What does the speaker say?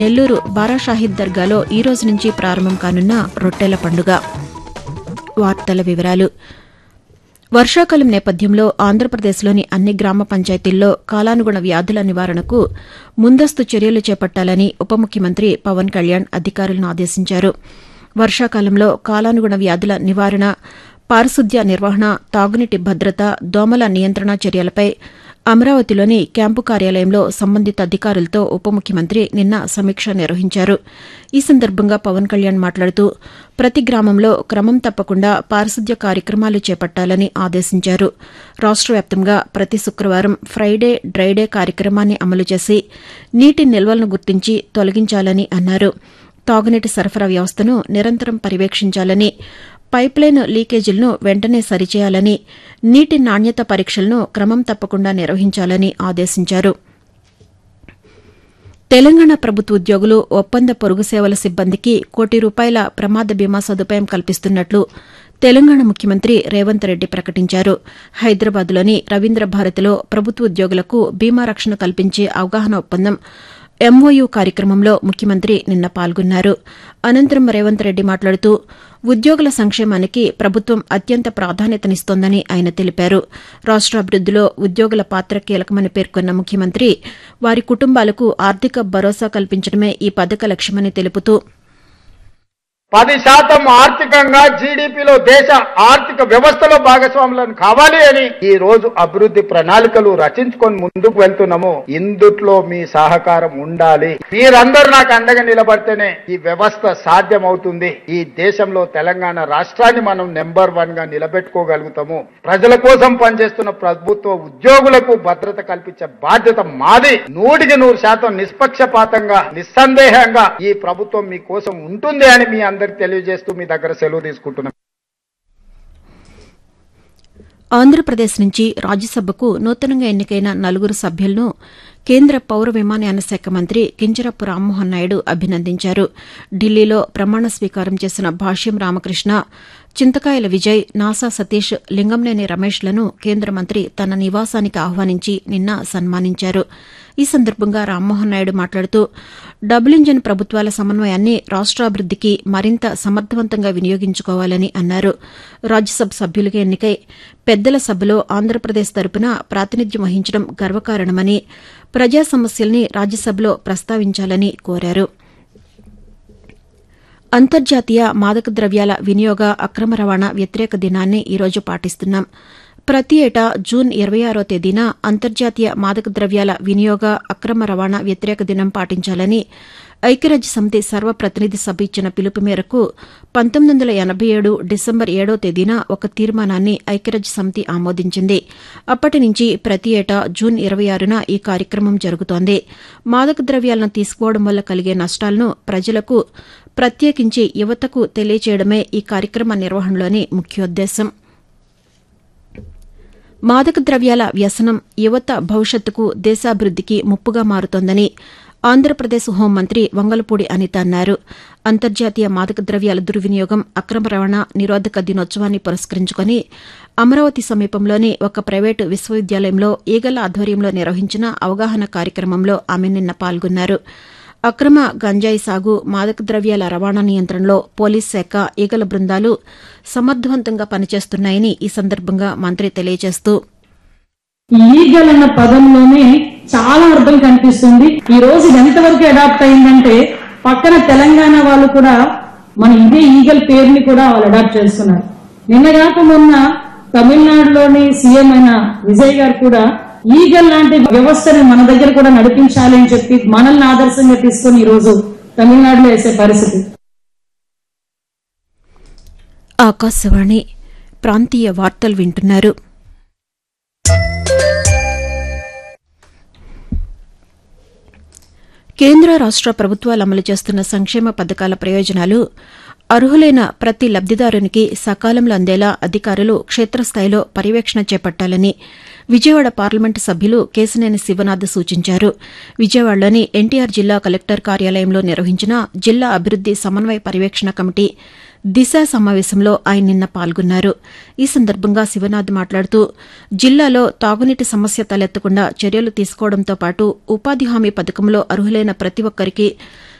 నెల్లూరు బారాషాహిద్ దర్గాలో ఈ రోజు నుంచి ప్రారంభం కానున్న రొట్టెల పండుగ వార్తల వివరాలు వర్షాకాలం నేపథ్యంలో ఆంధ్రప్రదేశ్లోని అన్ని గ్రామ పంచాయతీల్లో కాలానుగుణ వ్యాధుల నివారణకు ముందస్తు చర్యలు చేపట్టాలని ఉప ముఖ్యమంత్రి పవన్ కళ్యాణ్ అధికారులను ఆదేశించారు వర్షాకాలంలో కాలానుగుణ వ్యాధుల నివారణ పారిశుద్ధ్య నిర్వహణ తాగునీటి భద్రత దోమల నియంత్రణ చర్యలపై అమరావతిలోని క్యాంపు కార్యాలయంలో సంబంధిత అధికారులతో ఉప ముఖ్యమంత్రి నిన్న సమీక్ష నిర్వహించారు ఈ సందర్భంగా పవన్ కళ్యాణ్ మాట్లాడుతూ ప్రతి గ్రామంలో క్రమం తప్పకుండా పారిశుద్ధ్య కార్యక్రమాలు చేపట్టాలని ఆదేశించారు రాష్ట వ్యాప్తంగా ప్రతి శుక్రవారం ఫ్రైడే డ్రైడే కార్యక్రమాన్ని అమలు చేసి నీటి నిల్వలను గుర్తించి తొలగించాలని అన్నారు తాగునీటి సరఫరా వ్యవస్థను నిరంతరం పర్యవేక్షించాలని పైప్లైన్ లీకేజీలను వెంటనే సరిచేయాలని నీటి నాణ్యత పరీక్షలను క్రమం తప్పకుండా నిర్వహించాలని ఆదేశించారు తెలంగాణ ప్రభుత్వ ఉద్యోగులు ఒప్పంద పొరుగు సేవల సిబ్బందికి కోటి రూపాయల ప్రమాద బీమా సదుపాయం కల్పిస్తున్నట్లు తెలంగాణ ముఖ్యమంత్రి రేవంత్ రెడ్డి ప్రకటించారు హైదరాబాద్లోని రవీంద్ర భారతిలో ప్రభుత్వ ఉద్యోగులకు బీమా రక్షణ కల్పించే అవగాహన ఒప్పందం ఎంఓయూ కార్యక్రమంలో ముఖ్యమంత్రి నిన్న పాల్గొన్నారు అనంతరం రేవంత్ రెడ్డి మాట్లాడుతూ ఉద్యోగుల సంక్షేమానికి ప్రభుత్వం అత్యంత ప్రాధాన్యతనిస్తోందని ఆయన తెలిపారు రాష్ట్రాభివృద్దిలో ఉద్యోగుల పాత్ర కీలకమని పేర్కొన్న ముఖ్యమంత్రి వారి కుటుంబాలకు ఆర్థిక భరోసా కల్పించడమే ఈ పథక లక్ష్యమని తెలుపుతూ పది శాతం ఆర్థికంగా జీడిపిలో దేశ ఆర్థిక వ్యవస్థలో భాగస్వాములను కావాలి అని ఈ రోజు అభివృద్ధి ప్రణాళికలు రచించుకొని ముందుకు వెళ్తున్నాము ఇందుట్లో మీ సహకారం ఉండాలి మీరందరూ నాకు అండగా నిలబడితేనే ఈ వ్యవస్థ సాధ్యమవుతుంది ఈ దేశంలో తెలంగాణ రాష్ట్రాన్ని మనం నెంబర్ వన్ గా నిలబెట్టుకోగలుగుతాము ప్రజల కోసం పనిచేస్తున్న ప్రభుత్వ ఉద్యోగులకు భద్రత కల్పించే బాధ్యత మాది నూటికి నూరు శాతం నిష్పక్షపాతంగా నిస్సందేహంగా ఈ ప్రభుత్వం మీ కోసం ఉంటుంది అని మీ అందరికి తెలియజేస్తూ మీ దగ్గర సెలవు తీసుకుంటున్నాం ఆంధ్రప్రదేశ్ నుంచి రాజ్యసభకు నూతనంగా ఎన్నికైన నలుగురు సభ్యులను కేంద్ర పౌర విమానయాన శాఖ మంత్రి కింజరపు రామ్మోహన్ నాయుడు అభినందించారు ఢిల్లీలో ప్రమాణ స్వీకారం చేసిన భాష్యం రామకృష్ణ చింతకాయల విజయ్ నాసా సతీష్ లింగంనేని రమేష్లను కేంద్ర మంత్రి తన నివాసానికి ఆహ్వానించి నిన్న సన్మానించారు ఈ సందర్భంగా రామ్మోహన్ నాయుడు మాట్లాడుతూ డబుల్ ఇంజన్ ప్రభుత్వాల సమన్వయాన్ని రాష్ట్రాభివృద్దికి మరింత సమర్థవంతంగా వినియోగించుకోవాలని అన్నారు రాజ్యసభ సభ్యులుగా ఎన్నికై పెద్దల సభలో ఆంధ్రప్రదేశ్ తరపున ప్రాతినిధ్యం వహించడం గర్వకారణమని ప్రజా సమస్యల్ని రాజ్యసభలో ప్రస్తావించాలని కోరారు అంతర్జాతీయ మాదక ద్రవ్యాల వినియోగ అక్రమ రవాణా వ్యతిరేక దినాన్ని ఈరోజు పాటిస్తున్నాం ప్రతి ఏటా జూన్ ఇరవై ఆరో తేదీన అంతర్జాతీయ మాదక ద్రవ్యాల వినియోగ అక్రమ రవాణా వ్యతిరేక దినం పాటించాలని ఐక్యరాజ్య సమితి సర్వప్రతినిధి సభ ఇచ్చిన పిలుపు మేరకు పంతొమ్మిది వందల ఎనబై ఏడు డిసెంబర్ ఏడో తేదీన ఒక తీర్మానాన్ని ఐక్యరాజ్య సమితి ఆమోదించింది అప్పటి నుంచి ప్రతి ఏటా జూన్ ఇరవై ఆరున ఈ కార్యక్రమం జరుగుతోంది మాదక ద్రవ్యాలను తీసుకోవడం వల్ల కలిగే నష్టాలను ప్రజలకు ప్రత్యేకించి యువతకు తెలియచేయడమే ఈ కార్యక్రమ నిర్వహణలోని ముఖ్యోద్దేశం మాదక ద్రవ్యాల వ్యసనం యువత భవిష్యత్తుకు దేశాభివృద్దికి ముప్పుగా మారుతోందని ఆంధ్రప్రదేశ్ హోంమంత్రి వంగలపూడి అనిత అన్నారు అంతర్జాతీయ మాదక ద్రవ్యాల దుర్వినియోగం అక్రమ రవాణా నిరోధక దినోత్సవాన్ని పురస్కరించుకుని అమరావతి సమీపంలోని ఒక ప్రైవేటు విశ్వవిద్యాలయంలో ఈగల ఆధ్వర్యంలో నిర్వహించిన అవగాహన కార్యక్రమంలో ఆమె నిన్న పాల్గొన్నారు అక్రమ గంజాయి సాగు మాదక ద్రవ్యాల రవాణా నియంత్రణలో పోలీస్ శాఖ ఈగల బృందాలు సమర్థవంతంగా పనిచేస్తున్నాయని ఈ సందర్భంగా మంత్రి తెలియజేస్తూ లీగల్ అన్న పదంలోనే చాలా అర్థం కనిపిస్తుంది ఈ రోజు ఇది ఎంతవరకు అడాప్ట్ అయిందంటే పక్కన తెలంగాణ వాళ్ళు కూడా మన ఇదే ఈగల్ పేరుని కూడా వాళ్ళు అడాప్ట్ చేస్తున్నారు నిన్నగాక మొన్న తమిళనాడులోని సీఎం అయిన విజయ్ గారు కూడా ఈగల్ లాంటి వ్యవస్థని మన దగ్గర కూడా నడిపించాలి అని చెప్పి మనల్ని ఆదర్శంగా తీసుకొని ఈ రోజు తమిళనాడులో వేసే పరిస్థితి ఆకాశవాణి ప్రాంతీయ వార్తలు వింటున్నారు కేంద్ర రాష్ట ప్రభుత్వాలు అమలు చేస్తున్న సంక్షేమ పథకాల ప్రయోజనాలు అర్హులైన ప్రతి లబ్దిదారునికి సకాలంలో అందేలా అధికారులు క్షేత్రస్థాయిలో పర్యవేక్షణ చేపట్టాలని విజయవాడ పార్లమెంటు సభ్యులు కేశినేని శివనాథ్ సూచించారు విజయవాడలోని ఎన్టీఆర్ జిల్లా కలెక్టర్ కార్యాలయంలో నిర్వహించిన జిల్లా అభివృద్ది సమన్వయ పర్యవేక్షణ కమిటీ దిశ సమావేశంలో ఆయన నిన్న పాల్గొన్నారు ఈ సందర్భంగా శివనాథ్ మాట్లాడుతూ జిల్లాలో తాగునీటి సమస్య తలెత్తకుండా చర్యలు తీసుకోవడంతో పాటు ఉపాధి హామీ పథకంలో అర్హులైన ప్రతి ఒక్కరికి